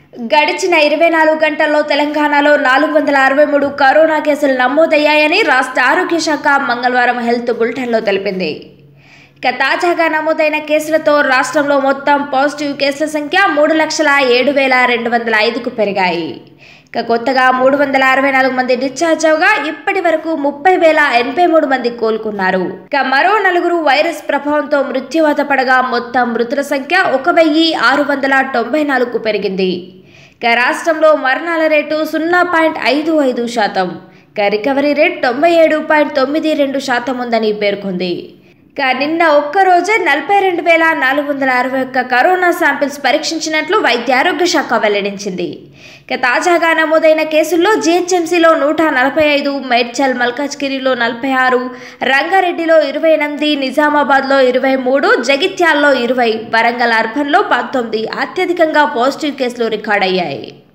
గడిచిన ఇరవై నాలుగు గంటల్లో తెలంగాణలో నాలుగు వందల అరవై మూడు కరోనా కేసులు నమోదయ్యాయని రాష్ట్ర ఆరోగ్య శాఖ మంగళవారం హెల్త్ బులెటిన్లో తెలిపింది ఇక తాజాగా నమోదైన కేసులతో రాష్ట్రంలో మొత్తం పాజిటివ్ కేసుల సంఖ్య మూడు లక్షల ఏడు వేల రెండు వందల ఐదుకు పెరిగాయి ఇక కొత్తగా మూడు వందల అరవై నాలుగు మంది డిశ్చార్జ్ అవగా ఇప్పటి వరకు ముప్పై వేల ఎనభై మూడు మంది కోలుకున్నారు ఇక మరో నలుగురు వైరస్ ప్రభావంతో మృత్యువాత పడగా మొత్తం మృతుల సంఖ్య ఒక వెయ్యి ఆరు వందల తొంభై నాలుగుకు పెరిగింది ఇక రాష్ట్రంలో మరణాల రేటు సున్నా పాయింట్ ఐదు ఐదు శాతం ఇక రికవరీ రేట్ తొంభై ఏడు పాయింట్ తొమ్మిది రెండు శాతం ఉందని పేర్కొంది ఇక నిన్న ఒక్కరోజే నలభై రెండు వేల నాలుగు వందల అరవై ఒక్క కరోనా శాంపిల్స్ పరీక్షించినట్లు వైద్య ఆరోగ్య శాఖ వెల్లడించింది ఇక తాజాగా నమోదైన కేసుల్లో జీహెచ్ఎంసీలో నూట నలభై ఐదు మేడ్చల్ మల్కాజ్గిరిలో నలభై ఆరు రంగారెడ్డిలో ఇరవై ఎనిమిది నిజామాబాద్లో ఇరవై మూడు జగిత్యాల్లో ఇరవై వరంగల్ అర్బన్లో పంతొమ్మిది అత్యధికంగా పాజిటివ్ కేసులు రికార్డయ్యాయి